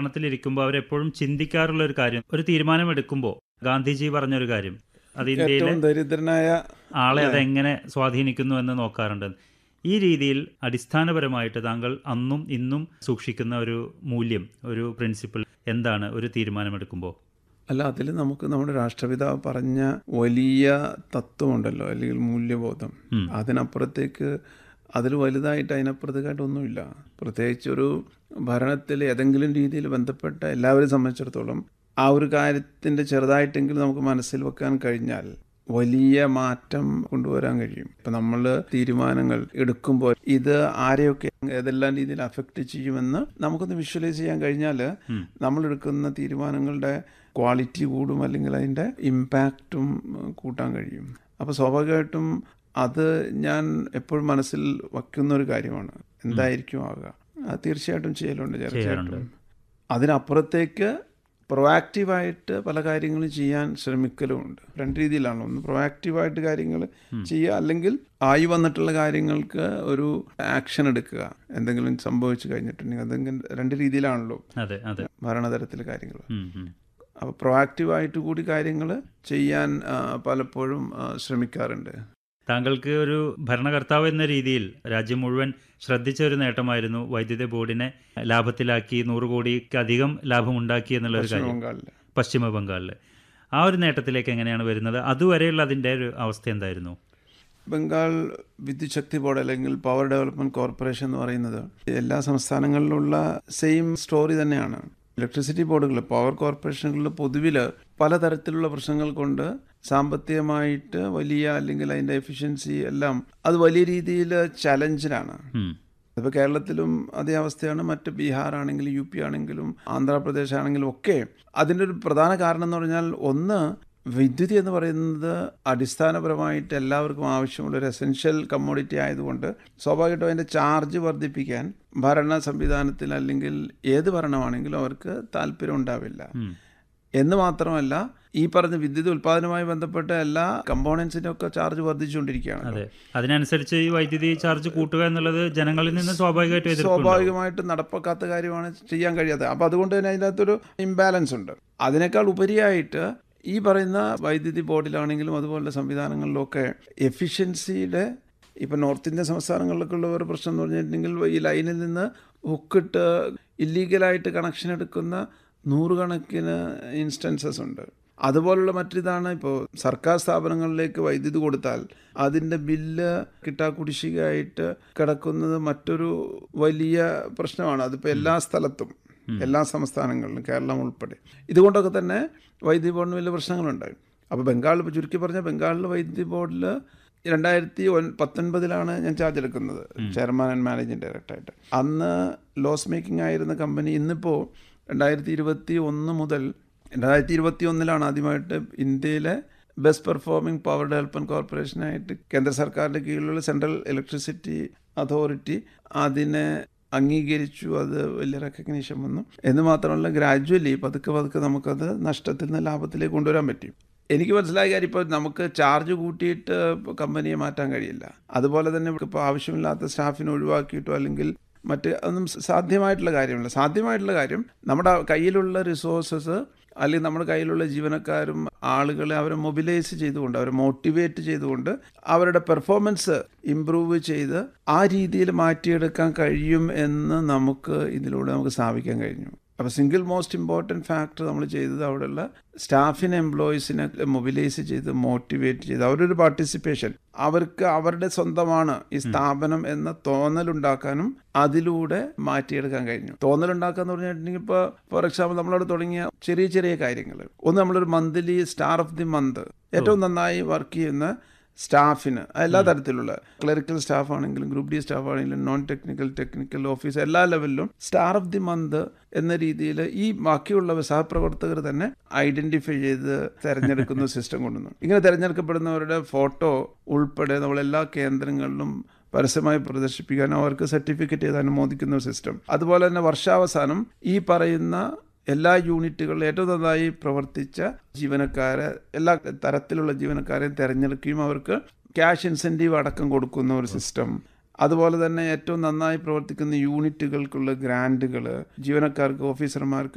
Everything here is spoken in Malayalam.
ഭരണത്തിലിരിക്കുമ്പോൾ അവരെപ്പോഴും ചിന്തിക്കാറുള്ള ഒരു കാര്യം ഒരു തീരുമാനമെടുക്കുമ്പോൾ ഗാന്ധിജി പറഞ്ഞൊരു കാര്യം അത് ഇന്ത്യയിലെ ഏറ്റവും ദരിദ്രനായ ആളെ അതെങ്ങനെ സ്വാധീനിക്കുന്നു എന്ന് നോക്കാറുണ്ട് ഈ രീതിയിൽ അടിസ്ഥാനപരമായിട്ട് താങ്കൾ അന്നും ഇന്നും സൂക്ഷിക്കുന്ന ഒരു മൂല്യം ഒരു പ്രിൻസിപ്പിൾ എന്താണ് ഒരു തീരുമാനമെടുക്കുമ്പോൾ അല്ല അതിൽ നമുക്ക് നമ്മുടെ രാഷ്ട്രപിതാവ് പറഞ്ഞ വലിയ തത്വമുണ്ടല്ലോ അല്ലെങ്കിൽ മൂല്യബോധം ഉം. അതിനപ്പുറത്തേക്ക് അതിൽ വലുതായിട്ട് അതിനപ്പുറത്തേക്കായിട്ട് ഒന്നുമില്ല പ്രത്യേകിച്ച് ഒരു ഭരണത്തിൽ ഏതെങ്കിലും രീതിയിൽ ബന്ധപ്പെട്ട എല്ലാവരെയും സംബന്ധിച്ചിടത്തോളം ആ ഒരു കാര്യത്തിൻ്റെ ചെറുതായിട്ടെങ്കിലും നമുക്ക് മനസ്സിൽ വെക്കാൻ കഴിഞ്ഞാൽ വലിയ മാറ്റം കൊണ്ടുവരാൻ കഴിയും ഇപ്പം നമ്മൾ തീരുമാനങ്ങൾ എടുക്കുമ്പോൾ ഇത് ആരെയൊക്കെ ഏതെല്ലാം രീതിയിൽ അഫക്റ്റ് ചെയ്യുമെന്ന് നമുക്കൊന്ന് വിഷ്വലൈസ് ചെയ്യാൻ കഴിഞ്ഞാൽ നമ്മൾ എടുക്കുന്ന തീരുമാനങ്ങളുടെ ക്വാളിറ്റി കൂടും അല്ലെങ്കിൽ അതിൻ്റെ ഇമ്പാക്റ്റും കൂട്ടാൻ കഴിയും അപ്പോൾ സ്വാഭാവികമായിട്ടും അത് ഞാൻ എപ്പോഴും മനസ്സിൽ വയ്ക്കുന്ന ഒരു കാര്യമാണ് എന്തായിരിക്കും ആകുക അത് തീർച്ചയായിട്ടും ചെയ്യലുണ്ട് തീർച്ചയായിട്ടും അതിനപ്പുറത്തേക്ക് പ്രൊവാക്റ്റീവായിട്ട് പല കാര്യങ്ങളും ചെയ്യാൻ ശ്രമിക്കലുമുണ്ട് രണ്ട് രീതിയിലാണ് ഒന്ന് പ്രൊവാക്റ്റീവായിട്ട് കാര്യങ്ങൾ ചെയ്യുക അല്ലെങ്കിൽ ആയി വന്നിട്ടുള്ള കാര്യങ്ങൾക്ക് ഒരു ആക്ഷൻ എടുക്കുക എന്തെങ്കിലും സംഭവിച്ചു കഴിഞ്ഞിട്ടുണ്ടെങ്കിൽ അതെങ്കിലും രണ്ട് രീതിയിലാണല്ലോ അതെ അതെ ഭരണതലത്തിലെ കാര്യങ്ങൾ ഉം, ഉം. അപ്പോൾ പ്രൊവാക്റ്റീവായിട്ട് കൂടി കാര്യങ്ങൾ ചെയ്യാൻ ആ, പലപ്പോഴും ആ, ശ്രമിക്കാറുണ്ട് താങ്കൾക്ക് ഒരു ഭരണകർത്താവ് എന്ന രീതിയിൽ രാജ്യം മുഴുവൻ ശ്രദ്ധിച്ച ഒരു നേട്ടമായിരുന്നു വൈദ്യുതി ബോർഡിനെ ലാഭത്തിലാക്കി നൂറ് കോടിക്ക് അധികം ലാഭമുണ്ടാക്കി എന്നുള്ള ഒരു പശ്ചിമ കാര്യം ബംഗാളിൽ പശ്ചിമ ബംഗാളിൽ ആ ഒരു നേട്ടത്തിലേക്ക് എങ്ങനെയാണ് വരുന്നത് അതുവരെയുള്ള അതിൻ്റെ ഒരു അവസ്ഥ എന്തായിരുന്നു ബംഗാൾ വിദ്യുത് ശക്തി ബോർഡ് അല്ലെങ്കിൽ പവർ ഡെവലപ്മെന്റ് കോർപ്പറേഷൻ എന്ന് പറയുന്നത് എല്ലാ സംസ്ഥാനങ്ങളിലുള്ള സെയിം സ്റ്റോറി തന്നെയാണ് ഇലക്ട്രിസിറ്റി ബോർഡുകൾ പവർ കോർപ്പറേഷനുകളിൽ പൊതുവിൽ പലതരത്തിലുള്ള പ്രശ്നങ്ങൾ കൊണ്ട് സാമ്പത്തികമായിട്ട് വലിയ അല്ലെങ്കിൽ അതിൻ്റെ എഫിഷ്യൻസി എല്ലാം അത് വലിയ രീതിയിൽ ചലഞ്ചിലാണ് ഉം. ഇപ്പോൾ കേരളത്തിലും അതേ അവസ്ഥയാണ് മറ്റ് ബീഹാർ ആണെങ്കിലും യു പി ആണെങ്കിലും ആന്ധ്രാപ്രദേശ് ആണെങ്കിലും ഒക്കെ അതിൻ്റെ ഒരു പ്രധാന കാരണം എന്ന് പറഞ്ഞാൽ ഒന്ന് വിദ്യുതി എന്ന് പറയുന്നത് അടിസ്ഥാനപരമായിട്ട് എല്ലാവർക്കും ആവശ്യമുള്ള ഒരു എസെൻഷ്യൽ കമ്മോഡിറ്റി ആയതുകൊണ്ട് സ്വാഭാവികമായിട്ടും അതിൻ്റെ ചാർജ് വർദ്ധിപ്പിക്കാൻ ഭരണ സംവിധാനത്തിൽ അല്ലെങ്കിൽ ഏത് ഭരണമാണെങ്കിലും അവർക്ക് താല്പര്യം ഉണ്ടാവില്ല ഉം. എന്ന് മാത്രമല്ല ഈ പറഞ്ഞ വിദ്യുത് ഉൽപ്പാദനവുമായി ബന്ധപ്പെട്ട എല്ലാ കമ്പോണൻസിൻ്റെ ഒക്കെ ചാർജ് വർദ്ധിച്ചുകൊണ്ടിരിക്കുകയാണ് അതെ അതിനനുസരിച്ച് ഈ വൈദ്യുതി ചാർജ് കൂട്ടുക എന്നുള്ളത് ജനങ്ങളിൽ നിന്ന് സ്വാഭാവികമായിട്ടും എതിർപ്പുണ്ടാവും. സ്വാഭാവികമായിട്ടും നടപ്പാക്കാത്ത കാര്യമാണ് ചെയ്യാൻ കഴിയാത്തത് അപ്പോൾ അതുകൊണ്ട് തന്നെ അതിനകത്തൊരു ഇംബാലൻസ് ഉണ്ട് അതിനേക്കാൾ ഉപരിയായിട്ട് ഈ പറയുന്ന വൈദ്യുതി ബോർഡിലാണെങ്കിലും അതുപോലുള്ള സംവിധാനങ്ങളിലൊക്കെ എഫിഷ്യൻസിയുടെ ഇപ്പം നോർത്ത് ഇന്ത്യൻ സംസ്ഥാനങ്ങളിലൊക്കെ ഉള്ള ഒരു പ്രശ്നം എന്ന് പറഞ്ഞിട്ടുണ്ടെങ്കിൽ ഈ ലൈനിൽ നിന്ന് ഹുക്കിട്ട് ഇല്ലീഗലായിട്ട് കണക്ഷൻ എടുക്കുന്ന നൂറുകണക്കിന് ഇൻസ്റ്റൻസസ് ഉണ്ട് അതുപോലുള്ള മറ്റിതാണ് ഇപ്പോൾ സർക്കാർ സ്ഥാപനങ്ങളിലേക്ക് വൈദ്യുതി കൊടുത്താൽ അതിൻ്റെ ബില്ല് കിട്ടാക്കുടിശ്ശികയായിട്ട് കിടക്കുന്നത് മറ്റൊരു വലിയ പ്രശ്നമാണ് അതിപ്പോൾ എല്ലാ സ്ഥലത്തും എല്ലാ സംസ്ഥാനങ്ങളിലും കേരളം ഉൾപ്പെടെ ഇതുകൊണ്ടൊക്കെ തന്നെ വൈദ്യുതി ബോർഡിന് വലിയ പ്രശ്നങ്ങളുണ്ടായി അപ്പോൾ ബംഗാളിൽ ഇപ്പോൾ ചുരുക്കി പറഞ്ഞാൽ ബംഗാളിൽ വൈദ്യുതി ബോർഡിൽ രണ്ടായിരത്തി ഒൻ പത്തൊൻപതിലാണ് ഞാൻ ചാർജ് എടുക്കുന്നത് ചെയർമാൻ ആൻഡ് മാനേജിംഗ് ഡയറക്ടറായിട്ട് അന്ന് ലോസ് മേക്കിംഗ് ആയിരുന്ന കമ്പനി ഇന്നിപ്പോൾ രണ്ടായിരത്തി ഇരുപത്തി ഒന്ന് മുതൽ രണ്ടായിരത്തി ഇരുപത്തി ഒന്നിലാണ് ആദ്യമായിട്ട് ഇന്ത്യയിലെ ബെസ്റ്റ് പെർഫോമിംഗ് പവർ ഡെവലപ്മെൻറ്റ് കോർപ്പറേഷനായിട്ട് കേന്ദ്ര സർക്കാരിൻ്റെ കീഴിലുള്ള സെൻട്രൽ ഇലക്ട്രിസിറ്റി അതോറിറ്റി അതിനെ അംഗീകരിച്ചു അത് വലിയ റെക്കഗ്നീഷൻ വന്നു എന്ന് മാത്രമല്ല ഗ്രാജ്വലി പതുക്കെ പതുക്കെ നമുക്കത് നഷ്ടത്തിൽ നിന്ന് ലാഭത്തിലേക്ക് കൊണ്ടുവരാൻ പറ്റി എനിക്ക് മനസ്സിലായ കാര്യം ഇപ്പോൾ നമുക്ക് ചാർജ് കൂട്ടിയിട്ട് കമ്പനിയെ മാറ്റാൻ കഴിയില്ല അതുപോലെ തന്നെ ഇപ്പോൾ ആവശ്യമില്ലാത്ത സ്റ്റാഫിനെ ഒഴിവാക്കിയിട്ടോ അല്ലെങ്കിൽ മറ്റ് അതൊന്നും സാധ്യമായിട്ടുള്ള കാര്യമല്ല സാധ്യമായിട്ടുള്ള കാര്യം നമ്മുടെ കയ്യിലുള്ള റിസോഴ്സസ് അല്ലെങ്കിൽ നമ്മുടെ കയ്യിലുള്ള ജീവനക്കാരും ആളുകളെ അവരെ മൊബിലൈസ് ചെയ്തുകൊണ്ട് അവരെ മോട്ടിവേറ്റ് ചെയ്തുകൊണ്ട് അവരുടെ പെർഫോമൻസ് ഇമ്പ്രൂവ് ചെയ്ത് ആ രീതിയിൽ മാറ്റിയെടുക്കാൻ കഴിയും എന്ന് നമുക്ക് ഇതിലൂടെ നമുക്ക് സ്ഥാപിക്കാൻ കഴിഞ്ഞു അപ്പോൾ സിംഗിൾ മോസ്റ്റ് ഇമ്പോർട്ടൻറ്റ് ഫാക്ടർ നമ്മൾ ചെയ്തത് അവിടെയുള്ള സ്റ്റാഫിനെ എംപ്ലോയീസിനെ മൊബിലൈസ് ചെയ്ത് മോട്ടിവേറ്റ് ചെയ്ത് അവരൊരു പാർട്ടിസിപ്പേഷൻ അവർക്ക് അവരുടെ സ്വന്തമാണ് ഈ സ്ഥാപനം എന്ന തോന്നലുണ്ടാക്കാനും അതിലൂടെ മാറ്റിയെടുക്കാൻ കഴിഞ്ഞു തോന്നലുണ്ടാക്കുക എന്ന് പറഞ്ഞിട്ടുണ്ടെങ്കിൽ ഇപ്പോൾ ഫോർ എക്സാമ്പിൾ നമ്മളവിടെ തുടങ്ങിയ ചെറിയ ചെറിയ കാര്യങ്ങൾ ഒന്ന് നമ്മളൊരു monthly star of the month ഏറ്റവും നന്നായി വർക്ക് ചെയ്യുന്ന സ്റ്റാഫിന് എല്ലാ തരത്തിലുള്ള ക്ലറിക്കൽ സ്റ്റാഫ് ആണെങ്കിലും ഗ്രൂപ്പ് ഡി സ്റ്റാഫ് ആണെങ്കിലും നോൺ ടെക്നിക്കൽ ടെക്നിക്കൽ ഓഫീസ് എല്ലാ ലെവലിലും സ്റ്റാർ ഓഫ് ദി മന്ത് എന്ന രീതിയിൽ ഈ ബാക്കിയുള്ള സഹപ്രവർത്തകർ തന്നെ ഐഡന്റിഫൈ ചെയ്ത് തെരഞ്ഞെടുക്കുന്ന സിസ്റ്റം കൊണ്ടുവന്നു ഇങ്ങനെ തെരഞ്ഞെടുക്കപ്പെടുന്നവരുടെ ഫോട്ടോ ഉൾപ്പെടെ നമ്മൾ എല്ലാ കേന്ദ്രങ്ങളിലും പരസ്യമായി പ്രദർശിപ്പിക്കാൻ അവർക്ക് സർട്ടിഫിക്കറ്റ് ചെയ്ത് അനുമോദിക്കുന്ന സിസ്റ്റം അതുപോലെ തന്നെ വർഷാവസാനം ഈ പറയുന്ന എല്ലാ യൂണിറ്റുകളിലും ഏറ്റവും നന്നായി പ്രവർത്തിച്ച ജീവനക്കാരെ എല്ലാ തരത്തിലുള്ള ജീവനക്കാരെയും തിരഞ്ഞെടുക്കുകയും അവർക്ക് ക്യാഷ് ഇൻസെൻറ്റീവ് അടക്കം കൊടുക്കുന്ന ഒരു സിസ്റ്റം അതുപോലെ തന്നെ ഏറ്റവും നന്നായി പ്രവർത്തിക്കുന്ന യൂണിറ്റുകൾക്കുള്ള ഗ്രാൻറ്റുകൾ ജീവനക്കാർക്ക് ഓഫീസർമാർക്ക്